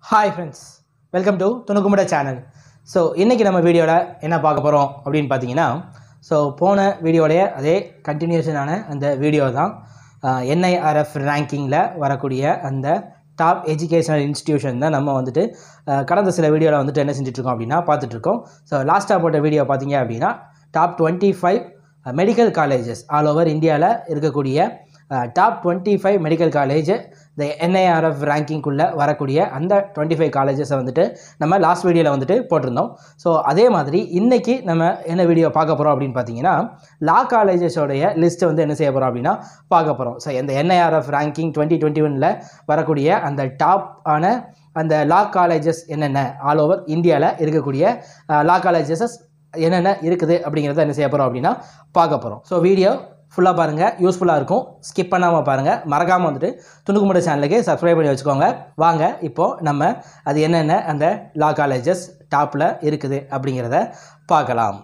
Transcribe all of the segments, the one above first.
hi friends welcome to துணுக்குமுட channel so இன்றைக்கி நம்ம வீடியோவில் என்ன பார்க்க போகிறோம் அப்படின்னு பார்த்தீங்கன்னா ஸோ போன வீடியோடைய அதே கண்டினியூஷனான அந்த வீடியோ தான் என்ஐஆர்எஃப் ரேங்கிங்கில் வரக்கூடிய அந்த டாப் எஜுகேஷனல் இன்ஸ்டிடியூஷன் தான் நம்ம வந்துட்டு அஹ், கடந்த சில வீடியோவில் வந்துட்டு என்ன செஞ்சுட்ருக்கோம் அப்படின்னா பார்த்துட்ருக்கோம் ஸோ லாஸ்ட்டாக போட்ட வீடியோ பார்த்தீங்க அப்படின்னா top twenty five medical colleges all over இந்தியாவில் இருக்கக்கூடிய top twenty five medical college இந்த என்ஐஆர்எஃப் ரேங்கிங்குள்ளே வரக்கூடிய அந்த டுவெண்ட்டி ஃபைவ் காலேஜஸை வந்துட்டு நம்ம லாஸ்ட் வீடியோவில் வந்துட்டு போட்டிருந்தோம் ஸோ அதே மாதிரி இன்றைக்கி நம்ம என்ன வீடியோ பார்க்க போகிறோம் அப்படின்னு பார்த்தீங்கன்னா லா காலேஜஸோடைய லிஸ்ட்டை வந்து என்ன செய்ய போகிறோம் அப்படின்னா பார்க்க போகிறோம் ஸோ இந்த என்ஐஆர்எஃப் ரேங்கிங் டுவெண்ட்டி டுவெண்ட்டி ஒனில் வரக்கூடிய அந்த டாப் ஆன அந்த லா காலேஜஸ் என்னென்ன ஆல் ஓவர் இந்தியாவில் இருக்கக்கூடிய லா காலேஜஸஸ் என்னென்ன இருக்குது அப்படிங்கிறத என்ன செய்ய போகிறோம் அப்படின்னா பார்க்க போகிறோம் ஸோ வீடியோ ஃபுல்லாக பாருங்கள் யூஸ்ஃபுல்லாக இருக்கும் ஸ்கிப் பண்ணாமல் பாருங்கள் மறக்காமல் வந்துட்டு துணுக்குமுட சேனலுக்கு சப்ஸ்கிரைப் பண்ணி வச்சுக்கோங்க வாங்க இப்போது நம்ம அது என்னென்ன அந்த லா காலேஜஸ் டாப்பில் இருக்குது அப்படிங்கிறத பார்க்கலாம்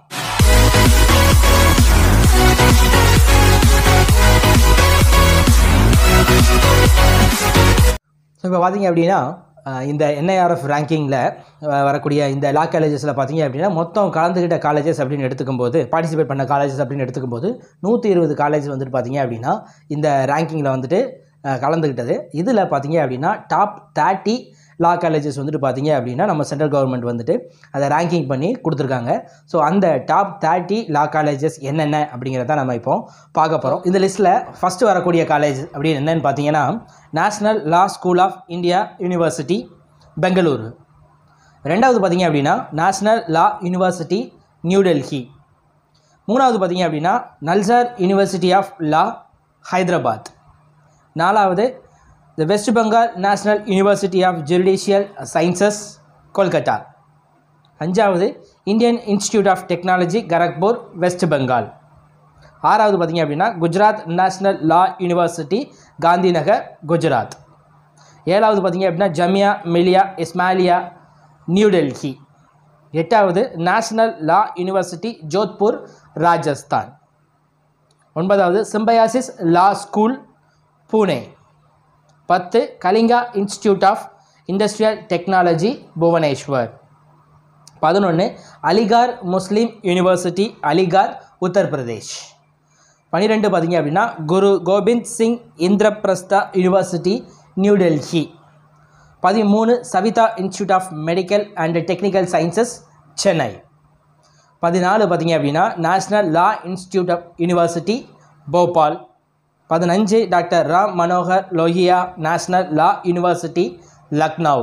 ஸோ இப்போ பார்த்தீங்க அப்படின்னா அஹ், இந்த என்ஐஆர்எஃப் ரேங்கிங்கில் வரக்கூடிய இந்த லா காலேஜஸில் பார்த்தீங்க அப்படின்னா மொத்தம் கலந்துக்கிட்ட காலேஜஸ் அப்படின்னு எடுத்துக்கும்போது பார்ட்டிசிபேட் பண்ண காலேஜஸ் அப்படின்னு எடுத்துக்கும்போது நூற்றி இருபது காலேஜ் வந்துட்டு பார்த்தீங்க அப்படின்னா இந்த ரேங்கிங்கில் வந்துட்டு அஹ், கலந்துக்கிட்டது இதில் பார்த்தீங்க அப்படின்னா டாப் தேர்ட்டி லா காலேஜஸ் வந்துட்டு பார்த்தீங்க அப்படின்னா நம்ம சென்ட்ரல் கவர்மெண்ட் வந்துட்டு அதை ரேங்கிங் பண்ணி கொடுத்துருக்காங்க ஸோ அந்த டாப் தேர்ட்டி லா காலேஜஸ் என்னென்ன அப்படிங்கிறத நம்ம இப்போ பார்க்க போகிறோம் இந்த லிஸ்ட்டில் ஃபஸ்ட்டு வரக்கூடிய காலேஜ் அப்படின்னு என்னன்னு பார்த்தீங்கன்னா National Law School of India University Bengaluru ரெண்டாவது பார்த்தீங்க அப்படின்னா National Law University New Delhi மூணாவது பார்த்தீங்க அப்படின்னா NALSAR University of Law Hyderabad நாலாவது the West Bengal National University of Judicial Sciences Kolkata அஞ்சாவது Indian Institute of Technology Kharagpur West Bengal ஆறாவது பார்த்தீங்க அப்படின்னா Gujarat National Law University Gandhinagar Gujarat ஏழாவது பார்த்தீங்க அப்படின்னா ஜமியா மிலியா இஸ்மாயிலியா நியூ டெல்லி எட்டாவது National Law University Jodhpur Rajasthan ஒன்பதாவது சிம்பயாசிஸ் லா ஸ்கூல் பூனே பத்து Kalinga Institute of Industrial Technology Bhubaneswar பதினொன்று அலிகார் முஸ்லீம் யூனிவர்சிட்டி அலிகார் உத்தரப்பிரதேஷ் பன்னிரெண்டு பார்த்தீங்க அப்படின்னா குரு கோபிந்த் சிங் இந்திரபிரஸ்தா யூனிவர்சிட்டி நியூ டெல்லி பதிமூணு Saveetha Institute of Medical and Technical Sciences Chennai பதினாலு பார்த்தீங்க அப்படின்னா National Law Institute of University Bhopal பதினஞ்சு Doctor Ram Manohar Lohiya National Law University Lucknow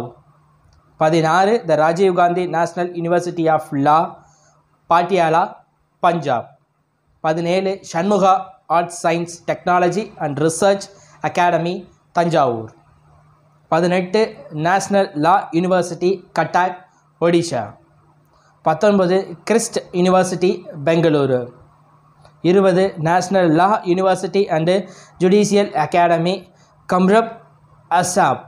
பதினாறு the Rajiv Gandhi National University of Law Patiala Punjab பதினேழு Shanmugha Arts Science Technology and research academy Thanjavur பதினெட்டு National Law University Cuttack Odisha பத்தொன்பது Christ University Bengaluru இருபது National Law University and Judicial Academy Kamrup Assam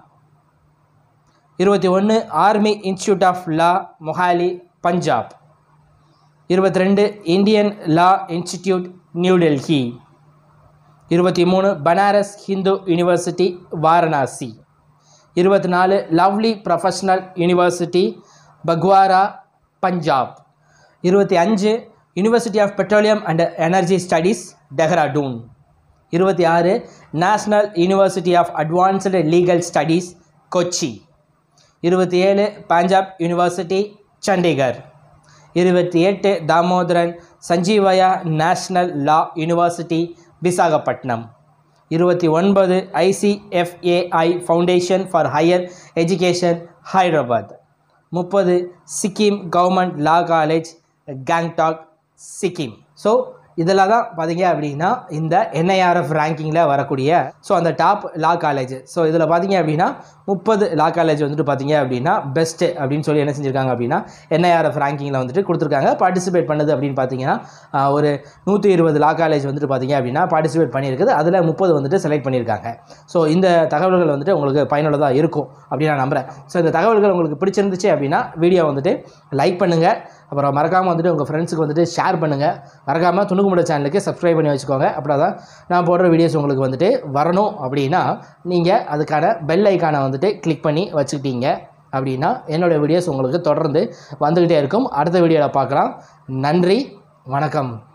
இருபத்தி ஒன்று Army Institute of Law Mohali Punjab இருபத்தி ரெண்டு Indian Law Institute New Delhi இருபத்தி மூணு பனாரஸ் ஹிந்து யூனிவர்சிட்டி வாரணாசி இருபத்தி நாலு Lovely Professional University Phagwara Punjab இருபத்தி அஞ்சு University of Petroleum and Energy Studies Dehradun இருபத்தி ஆறு National University of Advanced Legal Studies Kochi இருபத்தி ஏழு பஞ்சாப் யூனிவர்சிட்டி சண்டிகர் இருபத்தி எட்டு Damodaram Sanjivayya National Law University Visakhapatnam இருபத்தி ஒன்பது ICFAI Foundation for Higher Education Hyderabad முப்பது Sikkim Government Law College Gangtok Sikkim so இதில் தான் பார்த்தீங்க அப்படின்னா இந்த என்ஐஆர்எஃப் ரேங்கிங்கில் வரக்கூடிய ஸோ அந்த டாப் லா காலேஜ் ஸோ இதில் பார்த்தீங்க அப்படின்னா முப்பது லா காலேஜ் வந்துட்டு பார்த்தீங்க அப்படின்னா பெஸ்ட்டு அப்படின்னு சொல்லி என்ன செஞ்சுருக்காங்க அப்படின்னா என்ஐஆர்எஃப் ரேங்கிங்கில் வந்துட்டு கொடுத்துருக்காங்க பார்ட்டிசிபேட் பண்ணது அப்படின்னு பார்த்தீங்கன்னா ஆஹ், ஒரு நூற்றி இருபது லா காலேஜ் வந்துட்டு பார்த்தீங்க அப்படின்னா பார்ட்டிசிபேட் பண்ணியிருக்குது அதில் முப்பது வந்துட்டு செலக்ட் பண்ணியிருக்காங்க ஸோ இந்த தகவல்கள் வந்துட்டு உங்களுக்கு பயனுள்ளதாக இருக்கும் அப்படின்னு நான் நம்புகிறேன் ஸோ இந்த தகவல்கள் உங்களுக்கு பிடிச்சிருந்துச்சு அப்படின்னா வீடியோ வந்துட்டு லைக் பண்ணுங்கள் அப்புறம் மறக்காமல் வந்துட்டு உங்கள் ஃப்ரெண்ட்ஸுக்கு வந்துட்டு ஷேர் பண்ணுங்கள் மறக்காமல் துணுக்குமுட சேனலுக்கு சப்ஸ்கிரைப் பண்ணி வச்சுக்கோங்க அப்படின்னா தான் நான் போடுற வீடியோஸ் உங்களுக்கு வந்துட்டு வரணும் அப்படின்னா நீங்கள் அதுக்கான பெல் ஐக்கானை வந்துட்டு கிளிக் பண்ணி வச்சுக்கிட்டீங்க அப்படின்னா என்னோடய வீடியோஸ் உங்களுக்கு தொடர்ந்து வந்துக்கிட்டே இருக்கும் அடுத்த வீடியோவில் பார்க்கலாம் நன்றி வணக்கம்